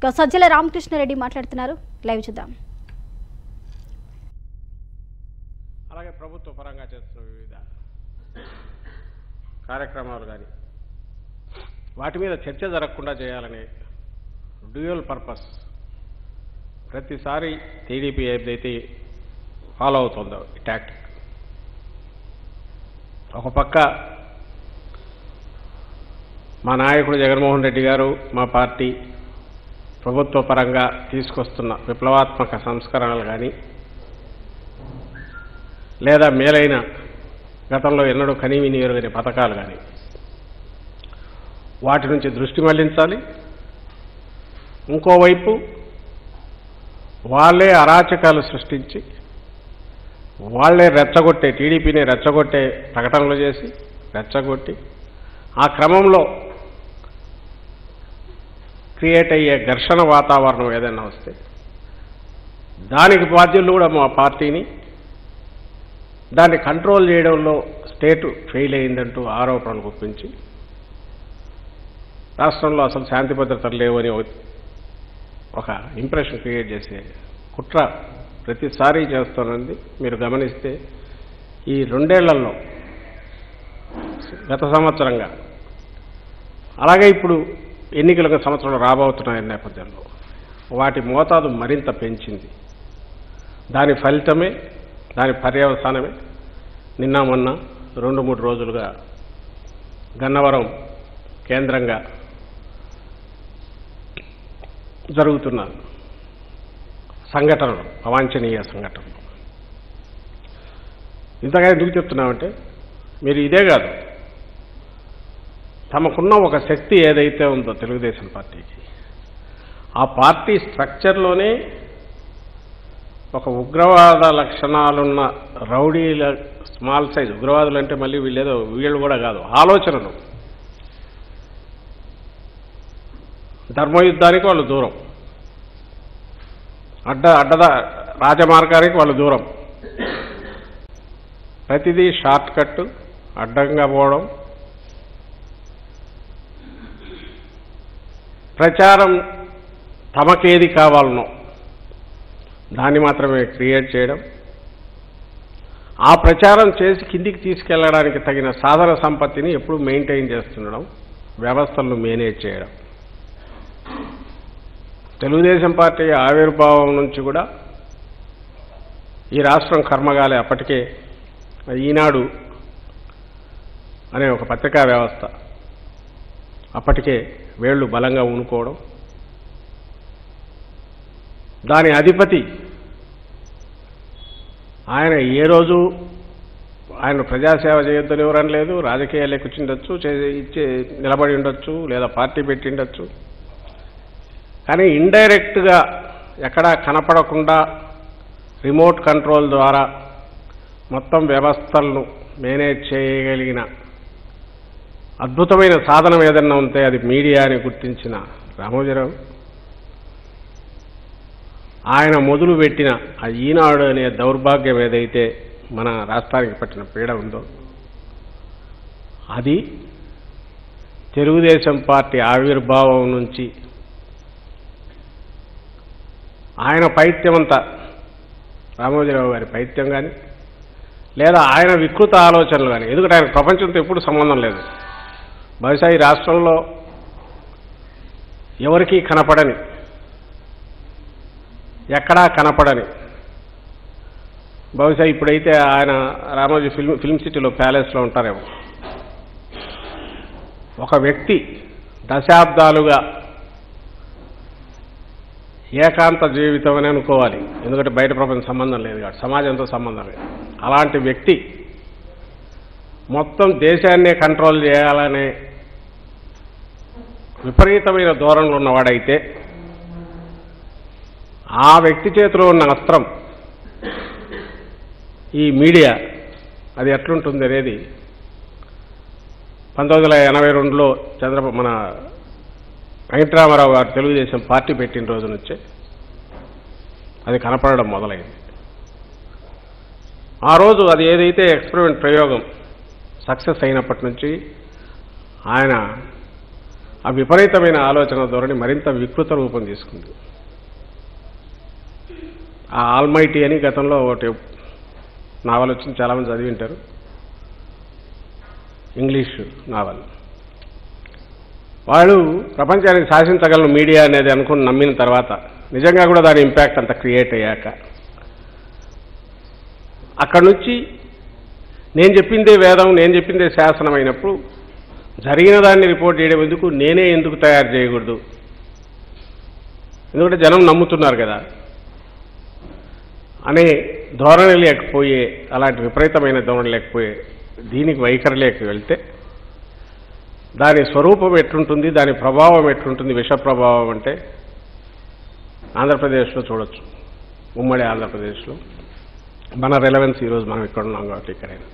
ఇక సజ్జల రామకృష్ణారెడ్డి మాట్లాడుతున్నారు లైవ్ చూద్దాం అలాగే ప్రభుత్వ పరంగా చేస్తున్న వివిధ కార్యక్రమాలు కానీ వాటి మీద చర్చ జరగకుండా చేయాలనే డ్యూయల్ పర్పస్ ప్రతిసారి టీడీపీ ఏదైతే ఫాలో అవుతుందో ఈ టాక్టిక్ ఒక పక్క మా నాయకుడు జగన్మోహన్ రెడ్డి గారు మా పార్టీ ప్రభుత్వ పరంగా తీసుకొస్తున్న విప్లవాత్మక సంస్కరణలు కానీ లేదా మేలైన గతంలో ఎన్నడూ కనీవిని ఎరుగని పథకాలు కానీ వాటి నుంచి దృష్టి మళ్లించాలి ఇంకోవైపు వాళ్ళే అరాచకాలు సృష్టించి వాళ్ళే రెచ్చగొట్టే టీడీపీని రెచ్చగొట్టే ప్రకటనలు చేసి రెచ్చగొట్టి ఆ క్రమంలో క్రియేట్ అయ్యే ఘర్షణ వాతావరణం ఏదైనా వస్తే దానికి బాధ్యులు కూడా మా పార్టీని దాన్ని కంట్రోల్ చేయడంలో స్టేట్ ఫెయిల్ అయిందంటూ ఆరోపణలు గుప్పించి రాష్ట్రంలో అసలు శాంతి భద్రతలు లేవని ఒక- ఒక ఇంప్రెషన్ క్రియేట్ చేసే కుట్ర ప్రతిసారి చేస్తున్నది మీరు గమనిస్తే ఈ రెండేళ్లలో గత సంవత్సరంగా అలాగే ఇప్పుడు ఎన్నికలకు సంవత్సరంలో రాబోతున్న నేపథ్యంలో వాటి మోతాదు మరింత పెంచింది దాని ఫలితమే దాని పర్యవసానమే నిన్న మొన్న రెండు మూడు రోజులుగా గన్నవరం కేంద్రంగా జరుగుతున్న సంఘటనలు అవాంఛనీయ సంఘటనలు ఇంతగా ఎందుకు చెప్తున్నామంటే మీరు ఇదే కాదు తమకున్న ఒక శక్తి ఏదైతే ఉందో తెలుగుదేశం పార్టీకి ఆ పార్టీ స్ట్రక్చర్లోనే ఒక ఉగ్రవాద లక్షణాలున్న రౌడీల స్మాల్ సైజ్ ఉగ్రవాదులు అంటే మళ్ళీ వీళ్ళేదో వీళ్ళు కూడా కాదు ఆలోచనలు ధర్మయుద్ధానికి వాళ్ళు దూరం అడ్డ అడ్డద రాజమార్గానికి వాళ్ళు దూరం ప్రతిదీ షార్ట్ కట్ అడ్డంగా పోవడం ప్రచారం తమకేది కావాలనో దాన్ని మాత్రమే క్రియేట్ చేయడం ఆ ప్రచారం చేసి కిందికి తీసుకెళ్ళడానికి తగిన సాధన సంపత్తిని ఎప్పుడు మెయింటైన్ చేస్తుండడం వ్యవస్థలను మేనేజ్ చేయడం తెలుగుదేశం పార్టీ ఆవిర్భావం నుంచి కూడా ఈ రాష్ట్రం కర్మగాలి అప్పటికే ఈనాడు అనే ఒక పత్రికా వ్యవస్థ అప్పటికే వేళ్ళు బలంగా ఉనుకోవడం దాని అధిపతి ఆయన ఏ రోజు ఆయన ప్రజాసేవ చేయొద్దని ఎవరని లేదు రాజకీయాలు కూర్చుండొచ్చు చే- ఇచ్చే నిలబడి ఉండొచ్చు లేదా పార్టీ పెట్టి ఉండొచ్చు కానీ ఇండైరెక్ట్గా ఎక్కడా కనపడకుండా రిమోట్ కంట్రోల్ ద్వారా మొత్తం వ్యవస్థలను మేనేజ్ చేయగలిగిన అద్భుతమైన సాధనం ఏదన్నా ఉంటే అది మీడియా అని గుర్తించిన రామోజీరావు ఆయన మొదలు పెట్టిన ఆ ఈనాడు అనే దౌర్భాగ్యం ఏదైతే మన రాష్ట్రానికి పట్టిన పీడ ఉందో అది తెలుగుదేశం పార్టీ ఆవిర్భావం నుంచి ఆయన పైత్యమంతా రామోజీరావు గారి పైత్యం కానీ లేదా ఆయన వికృత ఆలోచనలు కానీ ఎందుకంటే ఆయన ప్రపంచంతో ఎప్పుడు సంబంధం లేదు బహుశా ఈ రాష్ట్రంలో ఎవరికీ కనపడని ఎక్కడా కనపడని బహుశా ఇప్పుడైతే ఆయన రామోజీ ఫిల్మ్ ఫిల్మ్ సిటీలో ప్యాలెస్లో ఉంటారేమో ఒక వ్యక్తి దశాబ్దాలుగా ఏకాంత జీవితం అని అనుకోవాలి ఎందుకంటే బయట ప్రపంచం సంబంధం లేదు కాబట్టి సమాజంతో సంబంధం లేదు అలాంటి వ్యక్తి మొత్తం దేశాన్నే కంట్రోల్ చేయాలనే విపరీతమైన ధోరణులు ఉన్నవాడైతే ఆ వ్యక్తి చేతిలో ఉన్న అస్త్రం ఈ మీడియా అది ఎట్లుంటుంది అనేది పంతొమ్మిది వందల ఎనభై రెండులో చంద్రబాబు మన వెంకటరామారావు గారు తెలుగుదేశం పార్టీ పెట్టిన రోజు నుంచే అది కనపడడం మొదలైంది ఆ రోజు అది ఏదైతే ఎక్స్పెరిమెంట్ ప్రయోగం సక్సెస్ అయినప్పటి నుంచి ఆయన ఆ విపరీతమైన ఆలోచన ధోరణి మరింత వికృత రూపం తీసుకుంది ఆ ఆల్మైటీ అని గతంలో ఒకటి నావల్ వచ్చింది చాలామంది చదివి ఉంటారు ఇంగ్లీష్ నావల్ వాళ్ళు ప్రపంచానికి శాసించగలను మీడియా అనేది అనుకుని నమ్మిన తర్వాత నిజంగా కూడా దాని ఇంపాక్ట్ అంత క్రియేట్ అయ్యాక అక్కడి నుంచి నేను చెప్పిందే వేదం నేను చెప్పిందే శాసనం అయినప్పుడు జరిగిన దాన్ని రిపోర్ట్ చేయడం ఎందుకు నేనే ఎందుకు తయారు చేయకూడదు ఎందుకంటే జనం నమ్ముతున్నారు కదా అనే ధోరణి లేకపోయే అలాంటి విపరీతమైన ధోరణి లేకపోయే దీనికి వైఖరి లేక వెళ్తే దాని స్వరూపం ఎట్లుంటుంది దాని ప్రభావం ఎట్లుంటుంది విష ప్రభావం అంటే ఆంధ్రప్రదేశ్లో చూడొచ్చు ఉమ్మడి ఆంధ్రప్రదేశ్లో మన రెలవెన్స్ ఈరోజు మనం ఇక్కడ ఉన్నాం కాబట్టి ఇక్కడైనా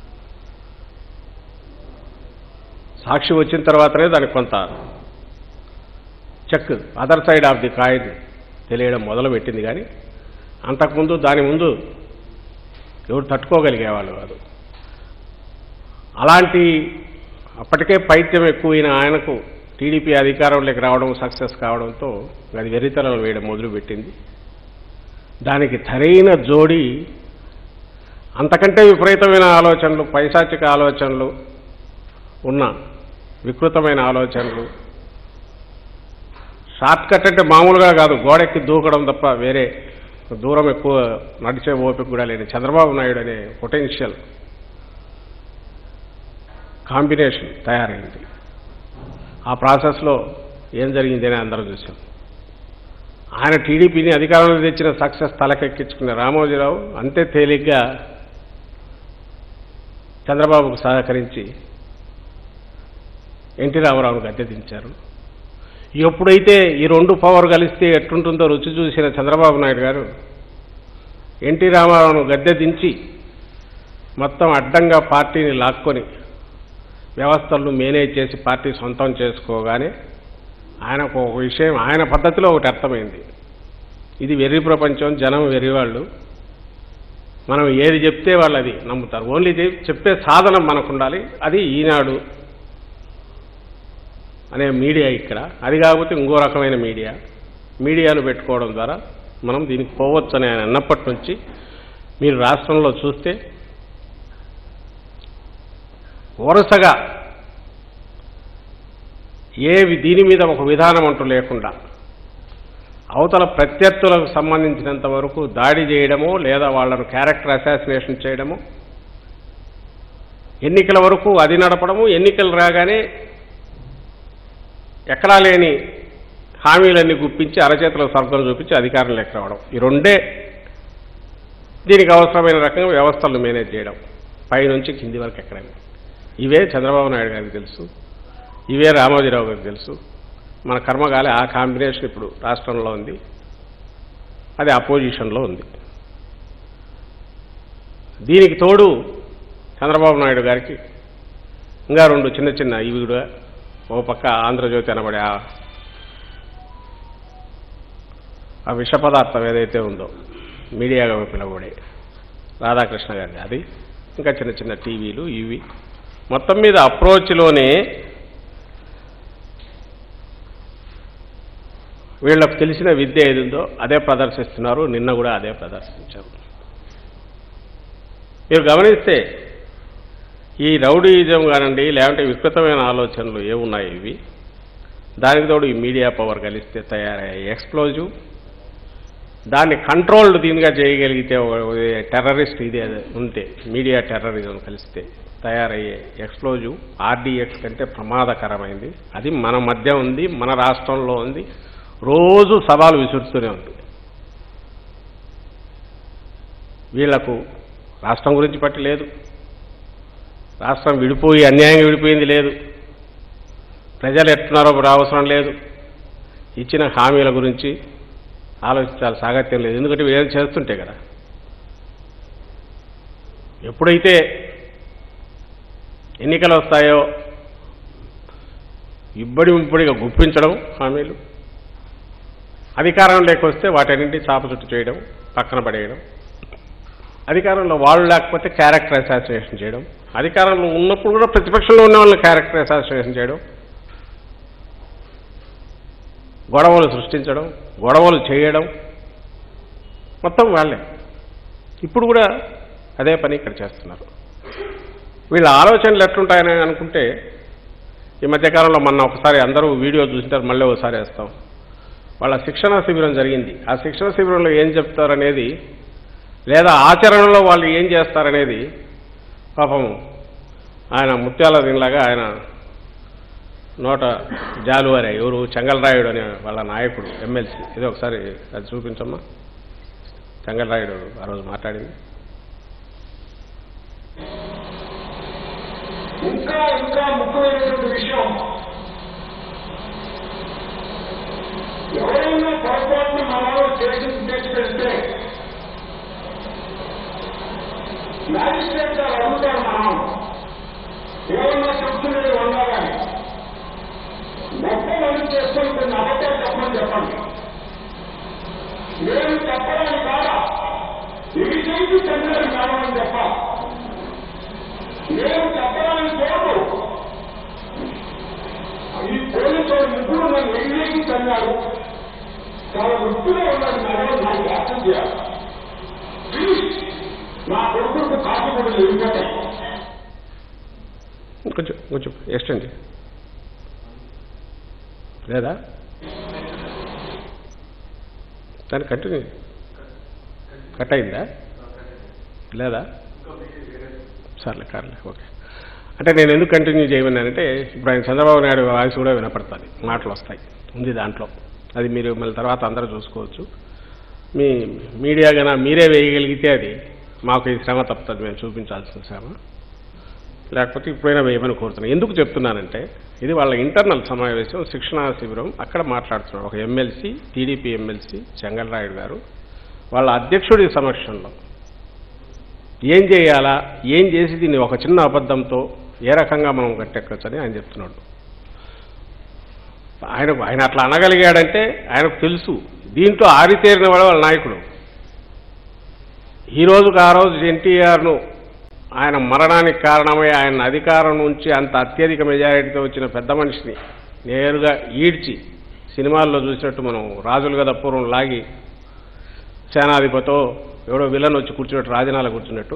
సాక్షి వచ్చిన తర్వాతనే దానికి కొంత check other side of the coin తెలియడం మొదలుపెట్టింది కానీ అంతకుముందు దాని ముందు ఎవరు తట్టుకోగలిగేవాళ్ళు కాదు అలాంటి అప్పటికే పైత్యం ఎక్కువైన ఆయనకు టీడీపీ అధికారంలోకి రావడం సక్సెస్ కావడంతో అది వెర్రితలలు వేయడం మొదలుపెట్టింది దానికి సరైన జోడి అంతకంటే విపరీతమైన ఆలోచనలు పైశాచిక ఆలోచనలు ఉన్న వికృతమైన ఆలోచనలు షార్ట్ కట్ అంటే మామూలుగా కాదు గోడెక్కి దూకడం తప్ప వేరే దూరం ఎక్కువ నడిచే ఓపిక కూడా లేని చంద్రబాబు నాయుడు అనే పొటెన్షియల్ కాంబినేషన్ తయారైంది ఆ ప్రాసెస్లో ఏం జరిగిందని అందరం చూసాం ఆయన టీడీపీని అధికారంలో తెచ్చిన సక్సెస్ తలకెక్కించుకున్న రామోజీరావు అంతే తేలిగ్గా చంద్రబాబుకు సహకరించి ఎన్టీ రామారావును గద్దె దించారు ఎప్పుడైతే ఈ రెండు పవర్ కలిస్తే ఎట్లుంటుందో రుచి చూసిన చంద్రబాబు నాయుడు గారు ఎన్టీ రామారావును గద్దె దించి మొత్తం అడ్డంగా పార్టీని లాక్కొని వ్యవస్థలను మేనేజ్ చేసి పార్టీ సొంతం చేసుకోగానే ఆయనకు ఒక విషయం ఆయన పద్ధతిలో ఒకటి అర్థమైంది ఇది వెర్రి ప్రపంచం జనం వెర్రివాళ్ళు మనం ఏది చెప్తే వాళ్ళు అది నమ్ముతారు ఓన్లీ చెప్- చెప్పే సాధనం మనకు ఉండాలి అది ఈనాడు అనే మీడియా ఇక్కడ అది కాకపోతే ఇంకో రకమైన మీడియా మీడియాను పెట్టుకోవడం ద్వారా మనం దీనికి పోవచ్చు అని ఆయన అన్నప్పటి నుంచి మీరు రాష్ట్రంలో చూస్తే వరుసగా ఏ వి- దీని మీద ఒక విధానం అంటూ లేకుండా అవతల ప్రత్యర్థులకు సంబంధించినంత వరకు దాడి చేయడమో లేదా వాళ్ళను క్యారెక్టర్ అసాసినేషన్ చేయడము ఎన్నికల వరకు అది నడపడము ఎన్నికలు రాగానే ఎక్కడా లేని హామీలన్నీ గుప్పించి అరచేతుల స్వర్గం చూపించి అధికారం లెక్క రావడం ఈ రెండే దీనికి అవసరమైన రకంగా వ్యవస్థలను మేనేజ్ చేయడం పైనుంచి కింది వరకు ఎక్కడైనా ఇవే చంద్రబాబు నాయుడు గారికి తెలుసు ఇవే రామోజీరావు గారికి తెలుసు మన కర్మగాలి ఆ కాంబినేషన్ ఇప్పుడు రాష్ట్రంలో ఉంది అది అపోజిషన్లో ఉంది దీనికి తోడు చంద్రబాబు నాయుడు గారికి ఇంకా రెండు చిన్న చిన్న ఇవి కూడా ఓ పక్క ఆంధ్రజ్యోతి అనబడే ఆ- ఆ విష పదార్థం ఏదైతే ఉందో మీడియాగా పిలవబడే రాధాకృష్ణ గారిది అది ఇంకా చిన్న చిన్న టీవీలు ఇవి మొత్తం మీద అప్రోచ్లోనే వీళ్ళకు తెలిసిన విద్య ఏది ఉందో అదే ప్రదర్శిస్తున్నారు నిన్న కూడా అదే ప్రదర్శించారు మీరు గమనిస్తే ఈ రౌడీయిజం కానండి లేదంటే వికృతమైన ఆలోచనలు ఏమున్నాయి ఇవి దానికి తోడు ఈ మీడియా పవర్ కలిస్తే తయారయ్యే ఎక్స్ప్లోజివ్ దాన్ని కంట్రోల్డ్ దీనిగా చేయగలిగితే టెర్రరిస్ట్ ఇది అది ఉంటే మీడియా టెర్రరిజం కలిస్తే తయారయ్యే ఎక్స్ప్లోజివ్ ఆర్డీఎక్స్ కంటే ప్రమాదకరమైంది అది మన మధ్య ఉంది మన రాష్ట్రంలో ఉంది రోజు సవాలు విసురుతూనే ఉంది వీళ్లకు రాష్ట్రం గురించి పట్టి లేదు రాష్ట్రం విడిపోయి అన్యాయంగా విడిపోయింది లేదు ప్రజలు ఎట్టున్నారో ఇప్పుడు అవసరం లేదు ఇచ్చిన హామీల గురించి ఆలోచించాలి సాగత్యం లేదు ఎందుకంటే వీళ్ళు చేస్తుంటే కదా ఎప్పుడైతే ఎన్నికలు వస్తాయో ఇబ్బడి ఇబ్బడిగా గుప్పించడం హామీలు అధికారం లేకొస్తే వాటన్నింటి చాప చుట్టు చేయడం పక్కన పడేయడం అధికారంలో వాళ్ళు లేకపోతే క్యారెక్టర్ అసాసినేషన్ చేయడం అధికారంలో ఉన్నప్పుడు కూడా ప్రతిపక్షంలో ఉన్న వాళ్ళని క్యారెక్టర్ అసాసినేషన్ చేయడం గొడవలు సృష్టించడం గొడవలు చేయడం మొత్తం వాళ్ళే ఇప్పుడు కూడా అదే పని ఇక్కడ చేస్తున్నారు వీళ్ళ ఆలోచనలు ఎట్లుంటాయని అనుకుంటే ఈ మధ్యకాలంలో మొన్న ఒకసారి అందరూ వీడియో చూసింటారు మళ్ళీ ఒకసారి వేస్తాం వాళ్ళ శిక్షణ శిబిరం జరిగింది ఆ శిక్షణ శిబిరంలో ఏం చెప్తారనేది లేదా ఆచరణలో వాళ్ళు ఏం చేస్తారనేది పాపం ఆయన ముత్యాల దీనిలాగా ఆయన నోట జాలువారే ఎవరు చెంగల్రాయుడు అనే వాళ్ళ నాయకుడు ఎమ్మెల్సీ ఇది ఒకసారి అది చూపించమ్మా చెంగల్రాయుడు ఆ రోజు మాట్లాడింది ఇంకా ఇంకా ముఖ్యమైనటువంటి విషయం ఎవరైనా పొరపాటున మనలో చేసి చేసి పెడితే మ్యాజిస్ట్రేట్ గారు అడుగుతారు మనం ఏమన్నా చెప్తున్నది ఉండాలని మొత్తం అన్ని చేసుకొని కొన్ని అబద్ధాలు చెప్పమని చెప్పండి నేను చెప్పడానికి కాదా ఇవి చేసి చెందని కావాలని చెప్పాలి నేను చెప్పడానికి తోడు ఈ పోలీసు వాడు ముగ్గురు నన్ను ఎగిరేకి తన్నారు చాలా వృత్తిలో ఉన్నాడు మేడం నాకు వ్యాసం చేయాలి ప్లీజ్ నా కొడుకులకు కాకపోతే ఇవ్వటాయి కొంచెం కొంచెం ఎక్స్టెండ్ లేదా దాన్ని కంటిన్యూ కట్ అయిందా లేదా సర్లే కార్లే ఓకే అంటే నేను ఎందుకు కంటిన్యూ చేయమన్నానంటే ఇప్పుడు ఆయన చంద్రబాబు నాయుడు వాయిస్ కూడా వినపడుతుంది మాటలు వస్తాయి ఉంది దాంట్లో అది మీరు మళ్ళీ తర్వాత అందరూ చూసుకోవచ్చు మీ మీడియా గన మీరే వేయగలిగితే అది మాకు ఈ శ్రమ తప్పుతుంది మేము చూపించాల్సిన శ్రమ లేకపోతే ఇప్పుడైనా వేయమని కోరుతున్నాను ఎందుకు చెప్తున్నానంటే ఇది వాళ్ళ ఇంటర్నల్ సమావేశం శిక్షణా శిబిరం అక్కడ మాట్లాడుతున్నారు ఒక ఎమ్మెల్సీ టీడీపీ ఎమ్మెల్సీ చెంగల్రాయుడు గారు వాళ్ళ అధ్యక్షుడి సమక్షంలో ఏం చేయాలా ఏం చేసి దీన్ని ఒక చిన్న అబద్ధంతో ఏ రకంగా మనం గట్టెక్కచ్చని ఆయన చెప్తున్నాడు ఆయనకు ఆయన అట్లా అనగలిగాడంటే ఆయనకు తెలుసు దీంట్లో ఆరితేరిన వాడు వాళ్ళ నాయకుడు ఈ రోజుకు ఆ రోజు ఎన్టీఆర్ను ఆయన మరణానికి కారణమై ఆయన అధికారం నుంచి అంత అత్యధిక మెజారిటీతో వచ్చిన పెద్ద మనిషిని నేరుగా ఈడ్చి సినిమాల్లో చూసినట్టు మనం రాజులు కదా పూర్వం లాగి సేనాధిపతో ఎవడో విలన్ వచ్చి కూర్చున్నట్టు రాజనాల కూర్చున్నట్టు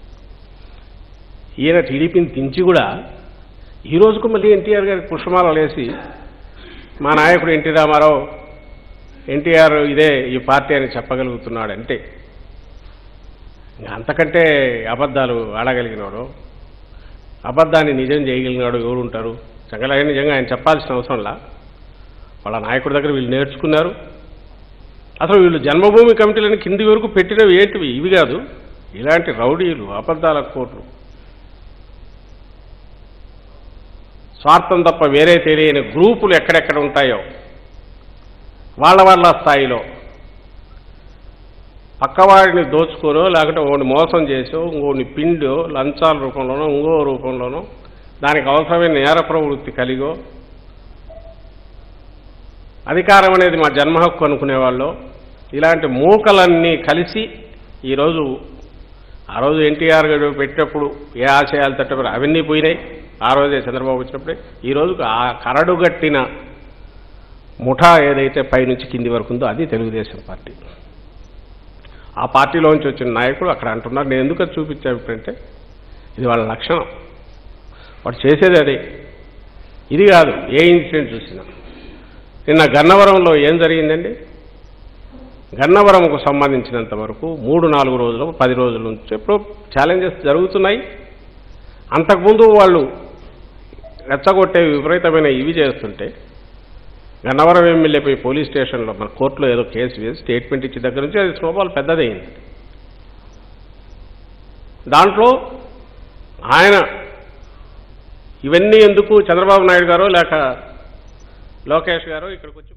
ఈయన టీడీపీని దించి కూడా ఈ రోజుకు మళ్ళీ ఎన్టీఆర్ గారికి పుష్పమాలలు వేసి మా నాయకుడు ఎన్టీ రామారావు ఎన్టీఆర్ ఇదే ఈ పార్టీ అని చెప్పగలుగుతున్నాడంటే ఇంకా అంతకంటే అబద్ధాలు ఆడగలిగినాడు అబద్ధాన్ని నిజం చేయగలిగినాడు ఎవరు ఉంటారు చంగలయ్య నిజంగా ఆయన చెప్పాల్సిన అవసరంలా వాళ్ళ నాయకుడి దగ్గర వీళ్ళు నేర్చుకున్నారు అసలు వీళ్ళు జన్మభూమి కమిటీలను కింది వరకు పెట్టినవి ఏంటివి ఇవి కాదు ఇలాంటి రౌడీలు అబద్ధాల కోట్లు స్వార్థం తప్ప వేరే తెలియని గ్రూపులు ఎక్కడెక్కడ ఉంటాయో వాళ్ళ వాళ్ళ స్థాయిలో పక్కవాడిని దోచుకోనో లేకపోతే ఒకటి మోసం చేసో ఇంకోని పిండో లంచాల రూపంలోనో ఇంకో రూపంలోనో దానికి అవసరమైన నేర ప్రవృత్తి కలిగో అధికారం అనేది మా జన్మ హక్కు అనుకునేవాళ్ళు ఇలాంటి మూకలన్నీ కలిసి ఈరోజు ఆ రోజు ఎన్టీఆర్ గారు పెట్టినప్పుడు ఏ ఆశయాలు తట్టబడి అవన్నీ పోయినాయి ఆ రోజే చంద్రబాబు వచ్చినప్పుడే ఈ రోజుకు ఆ కరడుగట్టిన ముఠా ఏదైతే పైనుంచి కింది వరకు ఉందో అది తెలుగుదేశం పార్టీ ఆ పార్టీలోంచి వచ్చిన నాయకుడు అక్కడ అంటున్నారు నేను ఎందుకు అది చూపించానంటే ఇది వాళ్ళ లక్షణం వాడు చేసేది అదే ఇది కాదు ఏ ఇన్సిడెంట్ చూసినా నిన్న గన్నవరంలో ఏం జరిగిందండి గన్నవరంకు సంబంధించినంత వరకు మూడు నాలుగు రోజులు పది రోజుల నుంచి ఎప్పుడో ఛాలెంజెస్ జరుగుతున్నాయి అంతకుముందు వాళ్ళు రెచ్చగొట్టే విపరీతమైన ఇవి చేస్తుంటే గన్నవరం ఎమ్మెల్యేపై పోలీస్ స్టేషన్లో మన కోర్టులో ఏదో కేసు వేసి స్టేట్మెంట్ ఇచ్చిన దగ్గర నుంచి అది స్నోబాల్ పెద్దదైంది దాంట్లో ఆయన ఇవన్నీ ఎందుకు చంద్రబాబు నాయుడు గారు లేక లోకేష్ గారు ఇక్కడికి వచ్చి